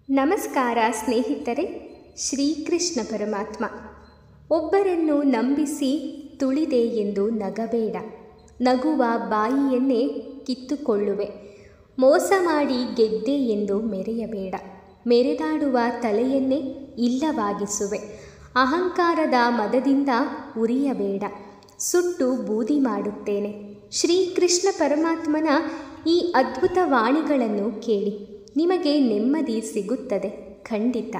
ನಮಸ್ಕಾರ ಸ್ನೇಹಿತರೆ ಶ್ರೀಕೃಷ್ಣ ಪರಮಾತ್ಮ ಒಬ್ಬರನ್ನು ನಂಬಿಸಿ ತುಳಿದೆ ಎಂದು ನಗಬೇಡ ನಗುವ ಬಾಯಿಯನ್ನೇ ಕಿತ್ತುಕೊಳ್ಳುವೆ ಮೋಸ ಮಾಡಿ ಗೆದ್ದೆ ಎಂದು ಮೆರೆಯಬೇಡ ಮೆರೆದಾಡುವ ತಲೆಯನ್ನೇ ಇಲ್ಲವಾಗಿಸುವೆ ಅಹಂಕಾರದ ಮದದಿಂದ ಉರಿಯಬೇಡ ಸುಟ್ಟು ಬೂದಿ ಮಾಡುತ್ತೇನೆ ಶ್ರೀಕೃಷ್ಣ ಪರಮಾತ್ಮನ ಈ ಅದ್ಭುತ ವಾಣಿಗಳನ್ನು ಕೇಳಿ ನಿಮಗೆ ನೆಮ್ಮದಿ ಸಿಗುತ್ತದೆ ಖಂಡಿತ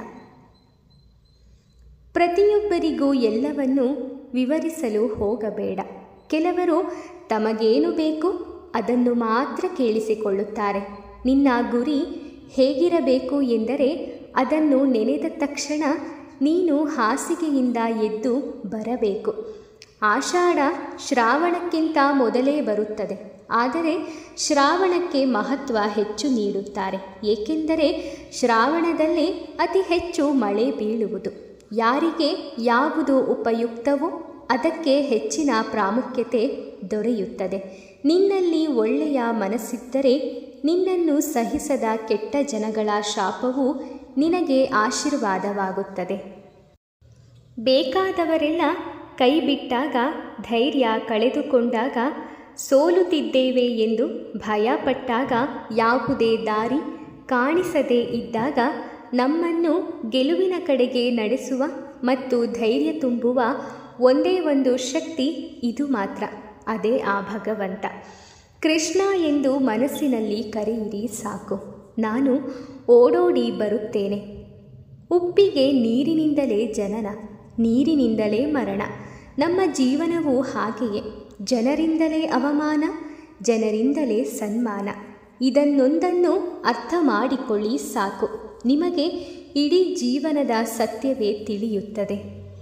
ಪ್ರತಿಯೊಬ್ಬರಿಗೂ ಎಲ್ಲವನ್ನು ವಿವರಿಸಲು ಹೋಗಬೇಡ ಕೆಲವರು ತಮಗೇನು ಬೇಕು ಅದನ್ನು ಮಾತ್ರ ಕೇಳಿಸಿಕೊಳ್ಳುತ್ತಾರೆ ನಿನ್ನ ಗುರಿ ಹೇಗಿರಬೇಕು ಎಂದರೆ ಅದನ್ನು ನೆನೆದ ತಕ್ಷಣ ನೀನು ಹಾಸಿಗೆಯಿಂದ ಎದ್ದು ಬರಬೇಕು ಆಷಾಢ ಶ್ರಾವಣಕ್ಕಿಂತ ಮೊದಲೇ ಬರುತ್ತದೆ ಆದರೆ ಶ್ರಾವಣಕ್ಕೆ ಮಹತ್ವ ಹೆಚ್ಚು ನೀಡುತ್ತಾರೆ ಏಕೆಂದರೆ ಶ್ರಾವಣದಲ್ಲಿ ಅತಿ ಹೆಚ್ಚು ಮಳೆ ಬೀಳುವುದು ಯಾರಿಗೆ ಯಾವುದು ಉಪಯುಕ್ತವೋ ಅದಕ್ಕೆ ಹೆಚ್ಚಿನ ಪ್ರಾಮುಖ್ಯತೆ ದೊರೆಯುತ್ತದೆ ನಿನ್ನಲ್ಲಿ ಒಳ್ಳೆಯ ಮನಸ್ಸಿದ್ದರೆ ನಿನ್ನನ್ನು ಸಹಿಸದ ಕೆಟ್ಟ ಜನಗಳ ಶಾಪವು ನಿನಗೆ ಆಶೀರ್ವಾದವಾಗುತ್ತದೆ ಬೇಕಾದವರೆಲ್ಲ ಕೈ ಬಿಟ್ಟಾಗ ಧೈರ್ಯ ಕಳೆದುಕೊಂಡಾಗ ಸೋಲುತ್ತಿದ್ದೇವೆ ಎಂದು ಭಯಪಟ್ಟಾಗ ಯಾವುದೇ ದಾರಿ ಕಾಣಿಸದೇ ಇದ್ದಾಗ ನಮ್ಮನ್ನು ಗೆಲುವಿನ ಕಡೆಗೆ ನಡೆಸುವ ಮತ್ತು ಧೈರ್ಯ ತುಂಬುವ ಒಂದೇ ಒಂದು ಶಕ್ತಿ ಇದು ಮಾತ್ರ ಅದೇ ಆ ಭಗವಂತ ಕೃಷ್ಣ ಎಂದು ಮನಸ್ಸಿನಲ್ಲಿ ಕರೆಯಿರಿ ಸಾಕು ನಾನು ಓಡೋಡಿ ಬರುತ್ತೇನೆ ಉಪ್ಪಿಗೆ ನೀರಿನಿಂದಲೇ ಜನನ ನೀರಿನಿಂದಲೇ ಮರಣ ನಮ್ಮ ಜೀವನವು ಹಾಗೆಯೇ ಜನರಿಂದಲೇ ಅವಮಾನ ಜನರಿಂದಲೇ ಸನ್ಮಾನ ಇದನ್ನೊಂದನ್ನು ಅರ್ಥ ಮಾಡಿಕೊಳ್ಳಿ ಸಾಕು ನಿಮಗೆ ಇಡೀ ಜೀವನದ ಸತ್ಯವೇ ತಿಳಿಯುತ್ತದೆ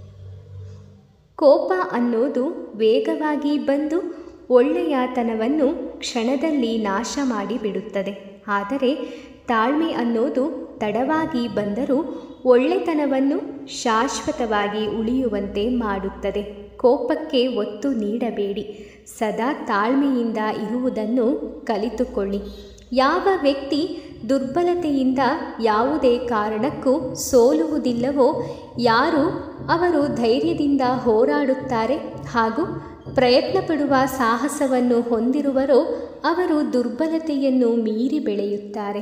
ಕೋಪ ಅನ್ನೋದು ವೇಗವಾಗಿ ಬಂದು ಒಳ್ಳೆಯತನವನ್ನು ಕ್ಷಣದಲ್ಲಿ ನಾಶ ಮಾಡಿಬಿಡುತ್ತದೆ ಆದರೆ ತಾಳ್ಮೆ ಅನ್ನೋದು ತಡವಾಗಿ ಬಂದರೂ ಒಳ್ಳೆತನವನ್ನು ಶಾಶ್ವತವಾಗಿ ಉಳಿಯುವಂತೆ ಮಾಡುತ್ತದೆ ಕೋಪಕ್ಕೆ ಒತ್ತು ನೀಡಬೇಡಿ ಸದಾ ತಾಳ್ಮೆಯಿಂದ ಇರುವುದನ್ನು ಕಲಿತುಕೊಳ್ಳಿ ಯಾವ ವ್ಯಕ್ತಿ ದುರ್ಬಲತೆಯಿಂದ ಯಾವುದೇ ಕಾರಣಕ್ಕೂ ಸೋಲುವುದಿಲ್ಲವೋ ಯಾರು ಅವರು ಧೈರ್ಯದಿಂದ ಹೋರಾಡುತ್ತಾರೆ ಹಾಗೂ ಪ್ರಯತ್ನ ಪಡುವ ಸಾಹಸವನ್ನು ಹೊಂದಿರುವರೋ ಅವರು ದುರ್ಬಲತೆಯನ್ನು ಮೀರಿ ಬೆಳೆಯುತ್ತಾರೆ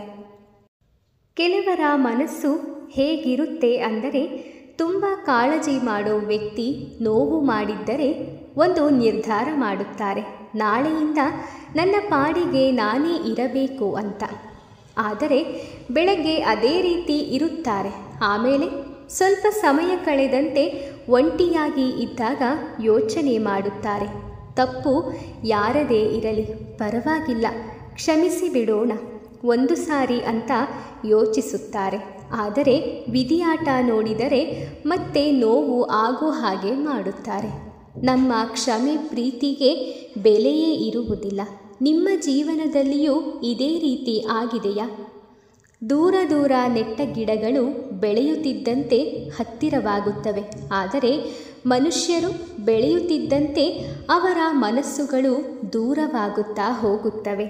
ಕೆಲವರ ಮನಸ್ಸು ಹೇಗಿರುತ್ತೆ ಅಂದರೆ ತುಂಬ ಕಾಳಜಿ ಮಾಡೋ ವ್ಯಕ್ತಿ ನೋವು ಮಾಡಿದ್ದರೆ ಒಂದು ನಿರ್ಧಾರ ಮಾಡುತ್ತಾರೆ ನಾಳೆಯಿಂದ ನನ್ನ ಪಾಡಿಗೆ ನಾನೇ ಇರಬೇಕು ಅಂತ ಆದರೆ ಬೆಳಗ್ಗೆ ಅದೇ ರೀತಿ ಇರುತ್ತಾರೆ ಆಮೇಲೆ ಸ್ವಲ್ಪ ಸಮಯ ಕಳೆದಂತೆ ಒಂಟಿಯಾಗಿ ಇದ್ದಾಗ ಯೋಚನೆ ಮಾಡುತ್ತಾರೆ ತಪ್ಪು ಯಾರದೇ ಇರಲಿ ಪರವಾಗಿಲ್ಲ ಕ್ಷಮಿಸಿ ಬಿಡೋಣ ಒಂದು ಸಾರಿ ಅಂತ ಯೋಚಿಸುತ್ತಾರೆ ಆದರೆ ವಿಧಿಯಾಟ ನೋಡಿದರೆ ಮತ್ತೆ ನೋವು ಆಗೋ ಹಾಗೆ ಮಾಡುತ್ತಾರೆ ನಮ್ಮ ಕ್ಷಮೆ ಪ್ರೀತಿಗೆ ಬೆಲೆಯೇ ಇರುವುದಿಲ್ಲ ನಿಮ್ಮ ಜೀವನದಲ್ಲಿಯೂ ಇದೇ ರೀತಿ ಆಗಿದೆಯಾ ದೂರ ದೂರ ನೆಟ್ಟ ಗಿಡಗಳು ಬೆಳೆಯುತ್ತಿದ್ದಂತೆ ಹತ್ತಿರವಾಗುತ್ತವೆ ಆದರೆ ಮನುಷ್ಯರು ಬೆಳೆಯುತ್ತಿದ್ದಂತೆ ಅವರ ಮನಸ್ಸುಗಳು ದೂರವಾಗುತ್ತಾ ಹೋಗುತ್ತವೆ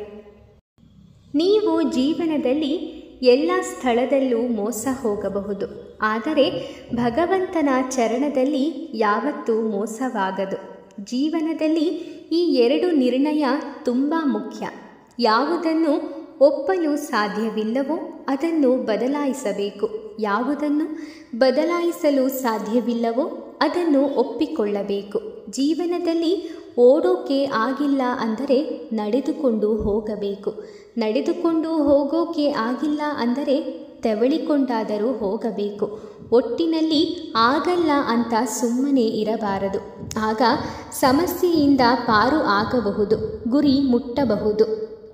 ನೀವು ಜೀವನದಲ್ಲಿ ಎಲ್ಲ ಸ್ಥಳದಲ್ಲೂ ಮೋಸ ಹೋಗಬಹುದು ಆದರೆ ಭಗವಂತನ ಚರಣದಲ್ಲಿ ಯಾವತ್ತೂ ಮೋಸವಾಗದು ಜೀವನದಲ್ಲಿ ಈ ಎರಡು ನಿರ್ಣಯ ತುಂಬ ಮುಖ್ಯ ಯಾವುದನ್ನು ಒಪ್ಪಲು ಸಾಧ್ಯವಿಲ್ಲವೋ ಅದನ್ನು ಬದಲಾಯಿಸಬೇಕು ಯಾವುದನ್ನು ಬದಲಾಯಿಸಲು ಸಾಧ್ಯವಿಲ್ಲವೋ ಅದನ್ನು ಒಪ್ಪಿಕೊಳ್ಳಬೇಕು ಜೀವನದಲ್ಲಿ ಓಡೋಕೆ ಆಗಿಲ್ಲ ಅಂದರೆ ನಡೆದುಕೊಂಡು ಹೋಗಬೇಕು ನಡೆದುಕೊಂಡು ಹೋಗೋಕೆ ಆಗಿಲ್ಲ ಅಂದರೆ ತೆವಳಿಕೊಂಡಾದರೂ ಹೋಗಬೇಕು ಒಟ್ಟಿನಲ್ಲಿ ಆಗಲ್ಲ ಅಂತ ಸುಮ್ಮನೆ ಇರಬಾರದು ಆಗ ಸಮಸ್ಯೆಯಿಂದ ಪಾರು ಆಗಬಹುದು ಗುರಿ ಮುಟ್ಟಬಹುದು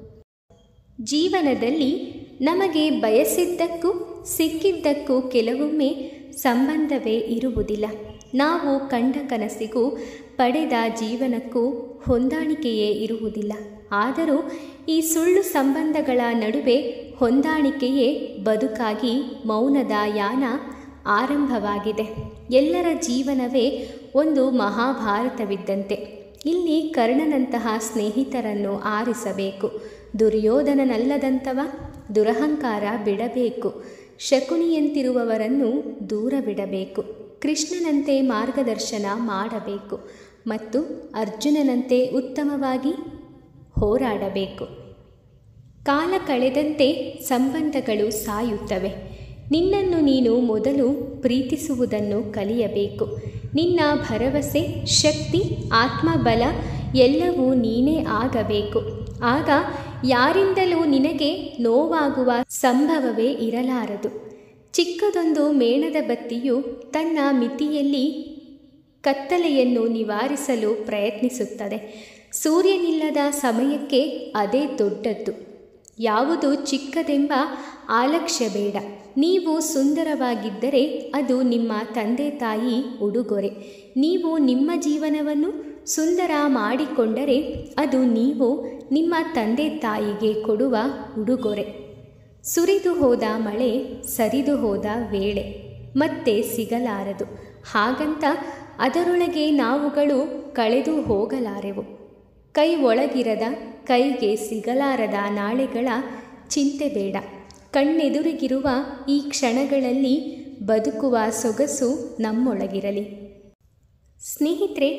ಜೀವನದಲ್ಲಿ ನಮಗೆ ಬಯಸಿದ್ದಕ್ಕೂ ಸಿಕ್ಕಿದ್ದಕ್ಕೂ ಕೆಲವೊಮ್ಮೆ ಸಂಬಂಧವೇ ಇರುವುದಿಲ್ಲ ನಾವು ಕಂಡ ಕನಸಿಗೂ ಪಡೆದ ಜೀವನಕ್ಕೂ ಹೊಂದಾಣಿಕೆಯೇ ಇರುವುದಿಲ್ಲ ಆದರೂ ಈ ಸುಳ್ಳು ಸಂಬಂಧಗಳ ನಡುವೆ ಹೊಂದಾಣಿಕೆಯೇ ಬದುಕಾಗಿ ಮೌನದ ಯಾನ ಆರಂಭವಾಗಿದೆ ಎಲ್ಲರ ಜೀವನವೇ ಒಂದು ಮಹಾಭಾರತವಿದ್ದಂತೆ ಇಲ್ಲಿ ಕರ್ಣನಂತಹ ಸ್ನೇಹಿತರನ್ನು ಆರಿಸಬೇಕು ದುರ್ಯೋಧನನಲ್ಲದಂಥವ ದುರಹಂಕಾರ ಬಿಡಬೇಕು ಶಕುನಿಯಂತಿರುವವರನ್ನು ದೂರವಿಡಬೇಕು ಕೃಷ್ಣನಂತೆ ಮಾರ್ಗದರ್ಶನ ಮಾಡಬೇಕು ಮತ್ತು ಅರ್ಜುನನಂತೆ ಉತ್ತಮವಾಗಿ ಹೋರಾಡಬೇಕು ಕಾಲ ಕಳೆದಂತೆ ಸಂಬಂಧಗಳು ಸಾಯುತ್ತವೆ ನಿನ್ನನ್ನು ನೀನು ಮೊದಲು ಪ್ರೀತಿಸುವುದನ್ನು ಕಲಿಯಬೇಕು ನಿನ್ನ ಭರವಸೆ ಶಕ್ತಿ ಆತ್ಮಬಲ ಎಲ್ಲವೂ ನೀನೇ ಆಗಬೇಕು ಆಗ ಯಾರಿಂದಲೂ ನಿನಗೆ ನೋವಾಗುವ ಸಂಭವವೇ ಇರಲಾರದು ಚಿಕ್ಕದೊಂದು ಮೇಣದ ಬತ್ತಿಯು ತನ್ನ ಮಿತಿಯಲ್ಲಿ ಕತ್ತಲೆಯನ್ನು ನಿವಾರಿಸಲು ಪ್ರಯತ್ನಿಸುತ್ತದೆ ಸೂರ್ಯನಿಲ್ಲದ ಸಮಯಕ್ಕೆ ಅದೇ ದೊಡ್ಡದ್ದು ಯಾವುದು ಚಿಕ್ಕದೆಂಬ ಆಲಕ್ಷ್ಯ ಬೇಡ ನೀವು ಸುಂದರವಾಗಿದ್ದರೆ ಅದು ನಿಮ್ಮ ತಂದೆ ತಾಯಿ ಉಡುಗೊರೆ ನೀವು ನಿಮ್ಮ ಜೀವನವನ್ನು ಸುಂದರ ಮಾಡಿಕೊಂಡರೆ ಅದು ನೀವು ನಿಮ್ಮ ತಂದೆ ತಾಯಿಗೆ ಕೊಡುವ ಉಡುಗೊರೆ ಸುರಿದು ಹೋದ ಮಳೆ ಸರಿದು ಹೋದ ವೇಳೆ ಮತ್ತೆ ಸಿಗಲಾರದು ಹಾಗಂತ ಅದರೊಳಗೆ ನಾವುಗಳು ಕಳೆದು ಹೋಗಲಾರೆವು ಕೈ ಒಳಗಿರದ ಕೈಗೆ ಸಿಗಲಾರದ ನಾಳೆಗಳ ಚಿಂತೆ ಬೇಡ ಕಣ್ಣೆದುರಿಗಿರುವ ಈ ಕ್ಷಣಗಳಲ್ಲಿ ಬದುಕುವ ಸೊಗಸು ನಮ್ಮೊಳಗಿರಲಿ ಸ್ನೇಹಿತರೆ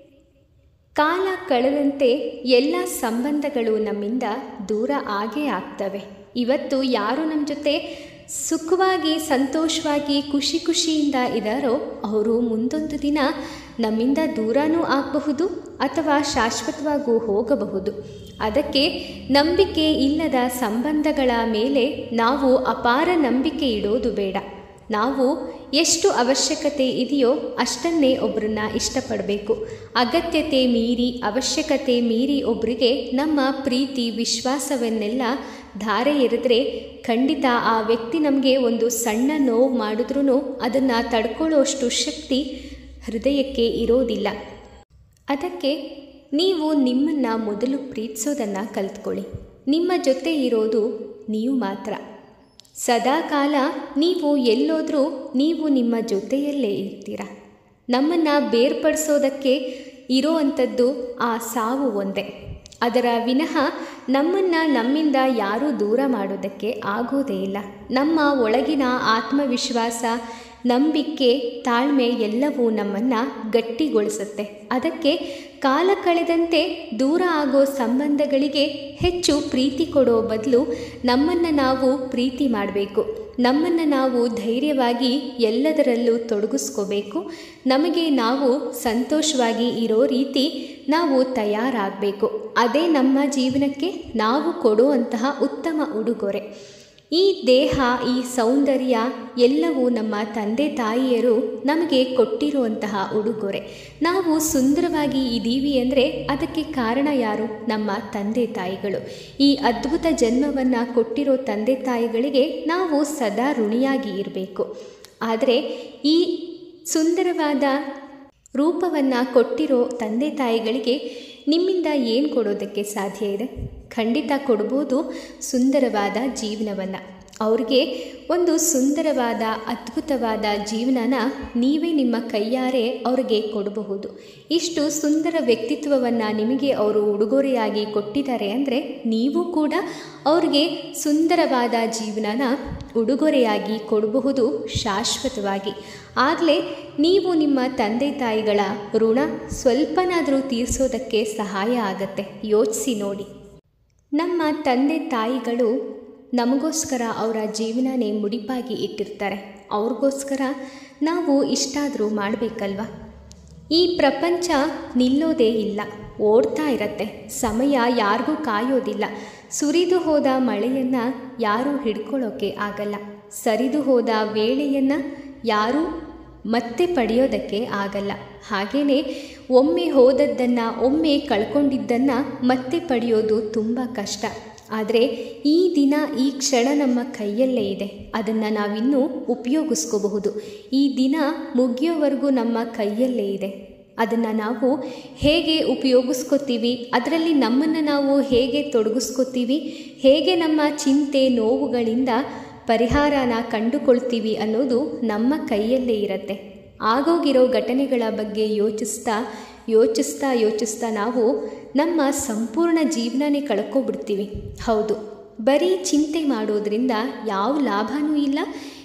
ಕಾಲ ಕಳೆದಂತೆ ಎಲ್ಲ ಸಂಬಂಧಗಳು ನಮ್ಮಿಂದ ದೂರ ಆಗೇ ಆಗ್ತವೆ ಇವತ್ತು ಯಾರು ನಮ್ಮ ಜೊತೆ ಸುಖವಾಗಿ ಸಂತೋಷವಾಗಿ ಖುಷಿ ಖುಷಿಯಿಂದ ಇದ್ದಾರೋ ಅವರು ಮುಂದೊಂದು ದಿನ ನಮ್ಮಿಂದ ದೂರನೂ ಆಗಬಹುದು ಅಥವಾ ಶಾಶ್ವತವಾಗೂ ಹೋಗಬಹುದು ಅದಕ್ಕೆ ನಂಬಿಕೆ ಇಲ್ಲದ ಸಂಬಂಧಗಳ ಮೇಲೆ ನಾವು ಅಪಾರ ನಂಬಿಕೆ ಇಡೋದು ಬೇಡ ನಾವು ಎಷ್ಟು ಅವಶ್ಯಕತೆ ಇದೆಯೋ ಅಷ್ಟನ್ನೇ ಒಬ್ಬರನ್ನ ಇಷ್ಟಪಡಬೇಕು ಅಗತ್ಯತೆ ಮೀರಿ ಅವಶ್ಯಕತೆ ಮೀರಿ ಒಬ್ಬರಿಗೆ ನಮ್ಮ ಪ್ರೀತಿ ವಿಶ್ವಾಸವನ್ನೆಲ್ಲ ಧಾರೆ ಎರೆದ್ರೆ ಖಂಡಿತ ಆ ವ್ಯಕ್ತಿ ನಮಗೆ ಒಂದು ಸಣ್ಣ ನೋವು ಮಾಡಿದ್ರೂ ಅದನ್ನು ತಡ್ಕೊಳ್ಳೋಷ್ಟು ಶಕ್ತಿ ಹೃದಯಕ್ಕೆ ಇರೋದಿಲ್ಲ ಅದಕ್ಕೆ ನೀವು ನಿಮ್ಮನ್ನು ಮೊದಲು ಪ್ರೀತಿಸೋದನ್ನು ಕಲ್ತ್ಕೊಳ್ಳಿ ನಿಮ್ಮ ಜೊತೆ ಇರೋದು ನೀವು ಮಾತ್ರ ಸದಾಕಾಲ ನೀವು ಎಲ್ಲೋದ್ರೂ ನೀವು ನಿಮ್ಮ ಜೊತೆಯಲ್ಲೇ ಇರ್ತೀರ ನಮ್ಮನ್ನು ಬೇರ್ಪಡಿಸೋದಕ್ಕೆ ಇರೋ ಅಂಥದ್ದು ಆ ಸಾವು ಒಂದೇ ಅದರ ವಿನಃ ನಮ್ಮನ್ನು ನಮ್ಮಿಂದ ಯಾರೂ ದೂರ ಮಾಡೋದಕ್ಕೆ ಆಗೋದೇ ಇಲ್ಲ ನಮ್ಮ ಒಳಗಿನ ಆತ್ಮವಿಶ್ವಾಸ ನಂಬಿಕೆ ತಾಳ್ಮೆ ಎಲ್ಲವೂ ನಮ್ಮನ್ನು ಗಟ್ಟಿಗೊಳಿಸುತ್ತೆ ಅದಕ್ಕೆ ಕಾಲ ಕಳೆದಂತೆ ದೂರ ಆಗೋ ಸಂಬಂಧಗಳಿಗೆ ಹೆಚ್ಚು ಪ್ರೀತಿ ಕೊಡೋ ಬದಲು ನಮ್ಮನ್ನು ನಾವು ಪ್ರೀತಿ ಮಾಡಬೇಕು ನಮ್ಮನ್ನು ನಾವು ಧೈರ್ಯವಾಗಿ ಎಲ್ಲದರಲ್ಲೂ ತೊಡಗಿಸ್ಕೋಬೇಕು ನಮಗೆ ನಾವು ಸಂತೋಷವಾಗಿ ಇರೋ ರೀತಿ ನಾವು ತಯಾರಾಗಬೇಕು ಅದೇ ನಮ್ಮ ಜೀವನಕ್ಕೆ ನಾವು ಕೊಡುವಂತಹ ಉತ್ತಮ ಉಡುಗೊರೆ ಈ ದೇಹ ಈ ಸೌಂದರ್ಯ ಎಲ್ಲವೂ ನಮ್ಮ ತಂದೆ ತಾಯಿಯರು ನಮಗೆ ಕೊಟ್ಟಿರುವಂತಹ ಉಡುಗೊರೆ ನಾವು ಸುಂದರವಾಗಿ ಇದ್ದೀವಿ ಅಂದರೆ ಅದಕ್ಕೆ ಕಾರಣ ಯಾರು ನಮ್ಮ ತಂದೆ ತಾಯಿಗಳು ಈ ಅದ್ಭುತ ಜನ್ಮವನ್ನು ಕೊಟ್ಟಿರೋ ತಂದೆ ತಾಯಿಗಳಿಗೆ ನಾವು ಸದಾ ಋಣಿಯಾಗಿ ಇರಬೇಕು ಆದರೆ ಈ ಸುಂದರವಾದ ರೂಪವನ್ನು ಕೊಟ್ಟಿರೋ ತಂದೆ ತಾಯಿಗಳಿಗೆ ನಿಮ್ಮಿಂದ ಏನು ಕೊಡೋದಕ್ಕೆ ಸಾಧ್ಯ ಇದೆ ಖಂಡಿತ ಕೊಡ್ಬೋದು ಸುಂದರವಾದ ಜೀವನವನ್ನು ಅವ್ರಿಗೆ ಒಂದು ಸುಂದರವಾದ ಅದ್ಭುತವಾದ ಜೀವನನ ನೀವೇ ನಿಮ್ಮ ಕೈಯಾರೆ ಅವ್ರಿಗೆ ಕೊಡಬಹುದು ಇಷ್ಟು ಸುಂದರ ವ್ಯಕ್ತಿತ್ವವನ್ನು ನಿಮಗೆ ಅವರು ಉಡುಗೊರೆಯಾಗಿ ಕೊಟ್ಟಿದ್ದಾರೆ ಅಂದರೆ ನೀವು ಕೂಡ ಅವ್ರಿಗೆ ಸುಂದರವಾದ ಜೀವನನ ಉಡುಗೊರೆಯಾಗಿ ಕೊಡಬಹುದು ಶಾಶ್ವತವಾಗಿ ಆಗಲೇ ನೀವು ನಿಮ್ಮ ತಂದೆ ತಾಯಿಗಳ ಋಣ ಸ್ವಲ್ಪನಾದರೂ ತೀರಿಸೋದಕ್ಕೆ ಸಹಾಯ ಆಗತ್ತೆ ಯೋಚಿಸಿ ನೋಡಿ ನಮ್ಮ ತಂದೆ ತಾಯಿಗಳು ನಮಗೋಸ್ಕರ ಅವರ ಜೀವನನೇ ಮುಡಿಪಾಗಿ ಇಟ್ಟಿರ್ತಾರೆ ಅವ್ರಿಗೋಸ್ಕರ ನಾವು ಇಷ್ಟಾದರೂ ಮಾಡಬೇಕಲ್ವ ಈ ಪ್ರಪಂಚ ನಿಲ್ಲೋದೇ ಇಲ್ಲ ಓಡ್ತಾ ಇರತ್ತೆ ಸಮಯ ಯಾರಿಗೂ ಕಾಯೋದಿಲ್ಲ ಸುರಿದು ಹೋದ ಮಳೆಯನ್ನು ಯಾರೂ ಹಿಡ್ಕೊಳ್ಳೋಕೆ ಆಗಲ್ಲ ಸರಿದು ಹೋದ ವೇಳೆಯನ್ನು ಯಾರೂ ಮತ್ತೆ ಪಡೆಯೋದಕ್ಕೆ ಆಗಲ್ಲ ಹಾಗೆಯೇ ಒಮ್ಮೆ ಹೋದದ್ದನ್ನು ಒಮ್ಮೆ ಕಳ್ಕೊಂಡಿದ್ದನ್ನು ಮತ್ತೆ ಪಡೆಯೋದು ತುಂಬ ಕಷ್ಟ ಆದರೆ ಈ ದಿನ ಈ ಕ್ಷಣ ನಮ್ಮ ಕೈಯಲ್ಲೇ ಇದೆ ಅದನ್ನು ನಾವಿನ್ನೂ ಉಪಯೋಗಿಸ್ಕೋಬಹುದು ಈ ದಿನ ಮುಗಿಯೋವರೆಗೂ ನಮ್ಮ ಕೈಯಲ್ಲೇ ಇದೆ ಅದನ್ನು ನಾವು ಹೇಗೆ ಉಪಯೋಗಿಸ್ಕೋತೀವಿ ಅದರಲ್ಲಿ ನಮ್ಮನ್ನು ನಾವು ಹೇಗೆ ತೊಡಗಿಸ್ಕೋತೀವಿ ಹೇಗೆ ನಮ್ಮ ಚಿಂತೆ ನೋವುಗಳಿಂದ ಪರಿಹಾರನ ಕಂಡುಕೊಳ್ತೀವಿ ಅನ್ನೋದು ನಮ್ಮ ಕೈಯಲ್ಲೇ ಇರುತ್ತೆ ಆಗೋಗಿರೋ ಘಟನೆಗಳ ಬಗ್ಗೆ ಯೋಚಿಸ್ತಾ ಯೋಚಿಸ್ತಾ ಯೋಚಿಸ್ತಾ ನಾವು ನಮ್ಮ ಸಂಪೂರ್ಣ ಜೀವನನೇ ಕಳ್ಕೊಬಿಡ್ತೀವಿ ಹೌದು ಬರೀ ಚಿಂತೆ ಮಾಡೋದ್ರಿಂದ ಯಾವ ಲಾಭವೂ ಇಲ್ಲ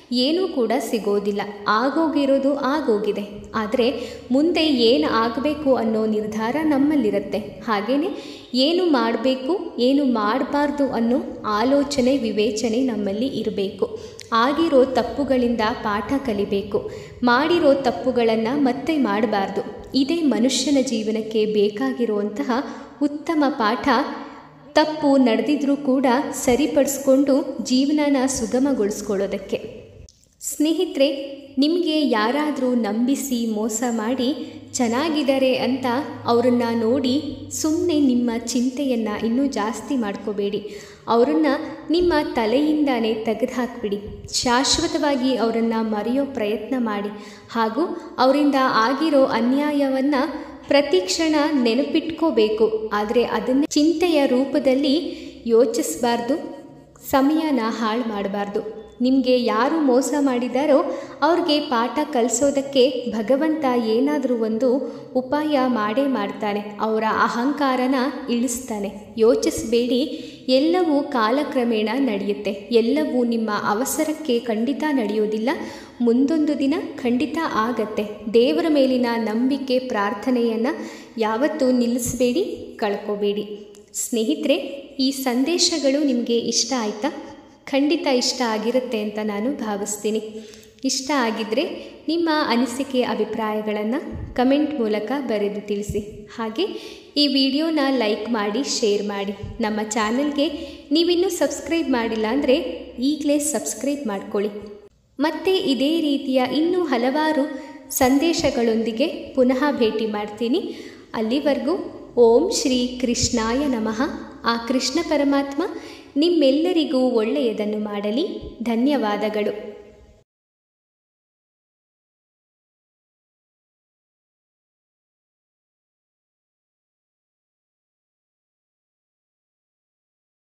ಏನೂ ಕೂಡ ಸಿಗೋದಿಲ್ಲ ಆಗೋಗಿರೋದು ಆಗೋಗಿದೆ ಆದರೆ ಮುಂದೆ ಏನು ಆಗಬೇಕು ಅನ್ನೋ ನಿರ್ಧಾರ ನಮ್ಮಲ್ಲಿರುತ್ತೆ ಹಾಗೆಯೇ ಏನು ಮಾಡಬೇಕು ಏನು ಮಾಡಬಾರ್ದು ಅನ್ನೋ ಆಲೋಚನೆ ವಿವೇಚನೆ ನಮ್ಮಲ್ಲಿ ಇರಬೇಕು ಆಗಿರೋ ತಪ್ಪುಗಳಿಂದ ಪಾಠ ಕಲಿಬೇಕು ಮಾಡಿರೋ ತಪ್ಪುಗಳನ್ನು ಮತ್ತೆ ಮಾಡಬಾರ್ದು ಇದೇ ಮನುಷ್ಯನ ಜೀವನಕ್ಕೆ ಬೇಕಾಗಿರುವಂತಹ ಉತ್ತಮ ಪಾಠ ತಪ್ಪು ನಡೆದಿದ್ರೂ ಕೂಡ ಸರಿಪಡಿಸ್ಕೊಂಡು ಜೀವನನ ಸುಗಮಗೊಳಿಸ್ಕೊಳ್ಳೋದಕ್ಕೆ ಸ್ನೇಹಿತರೆ ನಿಮಗೆ ಯಾರಾದರೂ ನಂಬಿಸಿ ಮೋಸ ಮಾಡಿ ಚೆನ್ನಾಗಿದ್ದಾರೆ ಅಂತ ಅವರನ್ನು ನೋಡಿ ಸುಮ್ಮನೆ ನಿಮ್ಮ ಚಿಂತೆಯನ್ನು ಇನ್ನೂ ಜಾಸ್ತಿ ಮಾಡ್ಕೋಬೇಡಿ ಅವರನ್ನು ನಿಮ್ಮ ತಲೆಯಿಂದಾನೇ ತೆಗೆದುಹಾಕ್ಬಿಡಿ ಶಾಶ್ವತವಾಗಿ ಅವರನ್ನು ಮರೆಯೋ ಪ್ರಯತ್ನ ಮಾಡಿ ಹಾಗೂ ಅವರಿಂದ ಆಗಿರೋ ಅನ್ಯಾಯವನ್ನು ಪ್ರತಿ ಕ್ಷಣ ನೆನಪಿಟ್ಕೋಬೇಕು ಆದರೆ ಅದನ್ನೇ ಚಿಂತೆಯ ರೂಪದಲ್ಲಿ ಯೋಚಿಸಬಾರ್ದು ಸಮಯನ ಹಾಳು ಮಾಡಬಾರ್ದು ನಿಮಗೆ ಯಾರು ಮೋಸ ಮಾಡಿದಾರೋ ಅವ್ರಿಗೆ ಪಾಠ ಕಲಿಸೋದಕ್ಕೆ ಭಗವಂತ ಏನಾದರೂ ಒಂದು ಉಪಾಯ ಮಾಡೇ ಮಾಡ್ತಾನೆ ಅವರ ಅಹಂಕಾರನ ಇಳಿಸ್ತಾನೆ ಯೋಚಿಸಬೇಡಿ ಎಲ್ಲವೂ ಕಾಲಕ್ರಮೇಣ ನಡೆಯುತ್ತೆ ಎಲ್ಲವೂ ನಿಮ್ಮ ಅವಸರಕ್ಕೆ ಖಂಡಿತ ನಡೆಯೋದಿಲ್ಲ ಮುಂದೊಂದು ದಿನ ಖಂಡಿತ ಆಗತ್ತೆ ದೇವರ ಮೇಲಿನ ನಂಬಿಕೆ ಪ್ರಾರ್ಥನೆಯನ್ನು ಯಾವತ್ತೂ ನಿಲ್ಲಿಸಬೇಡಿ ಕಳ್ಕೋಬೇಡಿ ಸ್ನೇಹಿತರೆ ಈ ಸಂದೇಶಗಳು ನಿಮಗೆ ಇಷ್ಟ ಆಯಿತಾ ಖಂಡಿತ ಇಷ್ಟ ಆಗಿರುತ್ತೆ ಅಂತ ನಾನು ಭಾವಿಸ್ತೀನಿ ಇಷ್ಟ ಆಗಿದ್ದರೆ ನಿಮ್ಮ ಅನಿಸಿಕೆ ಅಭಿಪ್ರಾಯಗಳನ್ನು ಕಮೆಂಟ್ ಮೂಲಕ ಬರೆದು ತಿಳಿಸಿ ಹಾಗೆ ಈ ವಿಡಿಯೋನ ಲೈಕ್ ಮಾಡಿ ಶೇರ್ ಮಾಡಿ ನಮ್ಮ ಚಾನಲ್ಗೆ ನೀವಿನ್ನೂ ಸಬ್ಸ್ಕ್ರೈಬ್ ಮಾಡಿಲ್ಲ ಅಂದರೆ ಈಗಲೇ ಸಬ್ಸ್ಕ್ರೈಬ್ ಮಾಡ್ಕೊಳ್ಳಿ ಮತ್ತೆ ಇದೇ ರೀತಿಯ ಇನ್ನೂ ಹಲವಾರು ಸಂದೇಶಗಳೊಂದಿಗೆ ಪುನಃ ಭೇಟಿ ಮಾಡ್ತೀನಿ ಅಲ್ಲಿವರೆಗೂ ಓಂ ಶ್ರೀ ಕೃಷ್ಣಾಯ ನಮಃ ಆ ಕೃಷ್ಣ ಪರಮಾತ್ಮ ನಿಮ್ಮೆಲ್ಲರಿಗೂ ಒಳ್ಳೆಯದನ್ನು ಮಾಡಲಿ ಧನ್ಯವಾದಗಳು